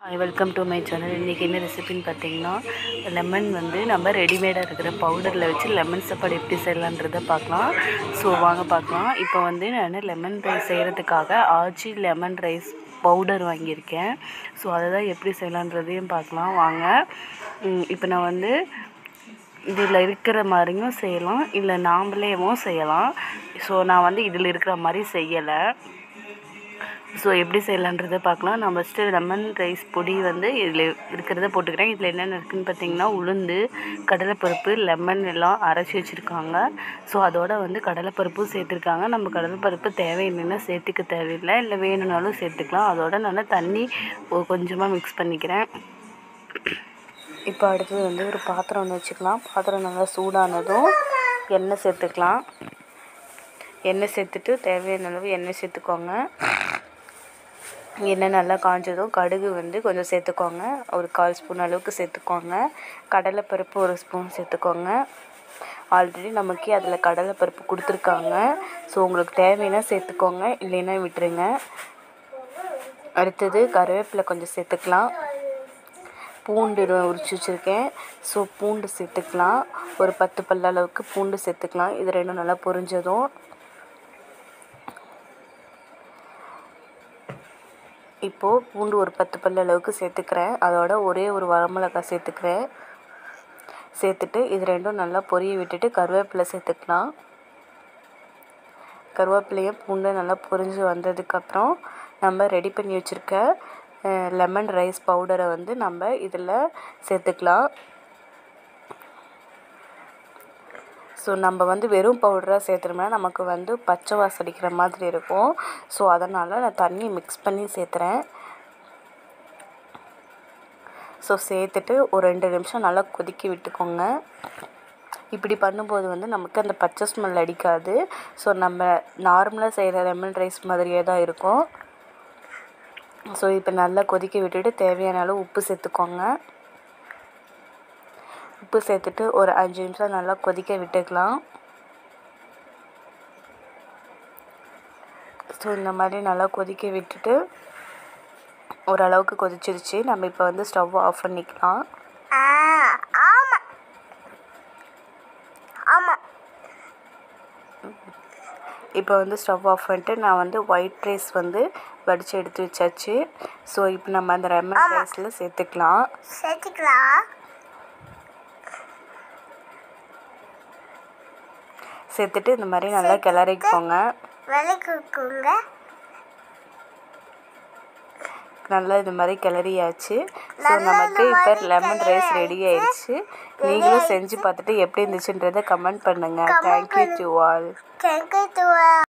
hi welcome to my channel இன்றைக்கி என்ன ரெசிபின்னு பார்த்தீங்கன்னா லெமன் வந்து நம்ம ரெடிமேடாக இருக்கிற பவுடரில் வச்சு லெமன் சாப்பாடு எப்படி செய்யலான்றதை பார்க்கலாம் ஸோ வாங்க பார்க்கலாம் இப்போ வந்து நான் லெமன் ரைஸ் செய்கிறதுக்காக ஆச்சி லெமன் ரைஸ் பவுடர் வாங்கியிருக்கேன் ஸோ அதை தான் எப்படி செய்யலான்றதையும் பார்க்கலாம் வாங்க ம், இப்போ நான் வந்து இதில் இருக்கிற மாதிரியும் செய்யலாம் இல்லை நாமளேவும் செய்யலாம் ஸோ நான் வந்து இதில் இருக்கிற மாதிரி செய்யலை ஸோ எப்படி செய்யலான்றதை பார்க்கலாம் நான் ஃபஸ்ட்டு லெமன் ரைஸ் பொடி வந்து இதில் இருக்கிறத போட்டுக்கிறேன் இதில் என்னென்ன இருக்குதுன்னு பார்த்தீங்கன்னா உளுந்து கடலைப்பருப்பு லெமன் எல்லாம் அரைச்சி வச்சுருக்காங்க ஸோ அதோட வந்து கடலைப்பருப்பும் சேர்த்துருக்காங்க நம்ம கடலைப்பருப்பு தேவையில்லைன்னா சேர்த்துக்க தேவையில்லை இல்லை வேணும்னாலும் சேர்த்துக்கலாம் அதோட நான் தண்ணி ஒ- கொஞ்சமாக மிக்ஸ் பண்ணிக்கிறேன் இப்போ அடுத்தது வந்து ஒரு பாத்திரம் ஒன்று வச்சுக்கலாம் பாத்திரம் நல்லா சூடானதும் எண்ணெய் சேர்த்துக்கலாம் எண்ணெய் சேர்த்துட்டு தேவையான அளவு எண்ணெய் சேர்த்துக்கோங்க எண்ணெய் நல்லா காஞ்சதும் கடுகு வந்து கொஞ்சம் சேர்த்துக்கோங்க ஒரு கால் ஸ்பூன் அளவுக்கு சேர்த்துக்கோங்க கடலைப்பருப்பு ஒரு ஸ்பூன் சேர்த்துக்கோங்க ஆல்ரெடி நமக்கு அதில் கடலைப்பருப்பு கொடுத்துருக்காங்க ஸோ உங்களுக்கு தேவைன்னா சேர்த்துக்கோங்க இல்லைன்னா விட்டுருங்க அடுத்தது கருவேப்பிலை கொஞ்சம் சேர்த்துக்கலாம் பூண்டு இரு- உரிச்சு வச்சுருக்கேன் ஸோ பூண்டு சேர்த்துக்கலாம் ஒரு பத்து பல்ல அளவுக்கு பூண்டு சேர்த்துக்கலாம் இது ரெண்டும் நல்லா பொரிஞ்சதும் இப்போது பூண்டு ஒரு பத்து பல்ல அளவுக்கு சேர்த்துக்கிறேன் அதோட ஒரே ஒரு வரமிளகாய் சேர்த்துக்கிறேன் சேர்த்துட்டு இது ரெண்டும் நல்லா பொரிய விட்டுட்டு கருவேப்பிலை சேர்த்துக்கலாம் கருவேப்பிலையும் பூண்டு நல்லா பொரிஞ்சு வந்ததுக்கப்புறம் நம்ம ரெடி பண்ணி வச்சுருக்க லெமன் ரைஸ் பவுடரை வந்து நம்ம இதில் சேர்த்துக்கலாம் ஸோ நம்ம வந்து வெறும் பவுடராக சேர்த்துறோம்னா நமக்கு வந்து பச்சை வாசம் அடிக்கிற மாதிரி இருக்கும் ஸோ அதனால் நான் தண்ணி மிக்ஸ் பண்ணி சேர்த்துறேன் ஸோ சேர்த்துட்டு ஒரு ரெண்டு நிமிஷம் நல்லா கொதிக்க விட்டுக்கோங்க இப்படி பண்ணும்போது வந்து நமக்கு அந்த பச்சை ஸ்மெல் அடிக்காது ஸோ நம்ம நார்மலாக செய்கிற லெமன் ரைஸ் மாதிரியே தான் இருக்கும் ஸோ இப்போ நல்லா கொதிக்க விட்டுட்டு தேவையான அளவு உப்பு சேர்த்துக்கோங்க உப்பு சேர்த்துட்டு ஒரு அஞ்சு நிமிஷம் நல்லா கொதிக்க விட்டுக்கலாம் ஸோ இந்த மாதிரி நல்லா கொதிக்க விட்டுட்டு ஓரளவுக்கு கொதிச்சிருச்சு நம்ம இப்போ வந்து ஸ்டவ் ஆஃப் பண்ணிக்கலாம் ஆமா ஆமா இப்போ வந்து ஸ்டவ் ஆஃப் பண்ணிட்டு நான் வந்து ஒயிட் ரைஸ் வந்து வடித்து எடுத்து வச்சாச்சு ஸோ இப்போ நம்ம அந்த லெமன் ரைஸில் சேர்த்துக்கலாம் சேர்த்துக்கலாம் சேர்த்துட்டு இந்த மாதிரி நல்லா கிளறிக்கோங்க விளக்குங்க நல்லா இது மாதிரி கிளறியாச்சு ஸோ நமக்கு இப்போ லெமன் ரைஸ் ரெடி ஆயிடுச்சு நீங்களும் செஞ்சு பார்த்துட்டு எப்படி இருந்துச்சுன்றதை கமெண்ட் பண்ணுங்கள் தேங்க்யூ டு ஆல் தேங்க்யூ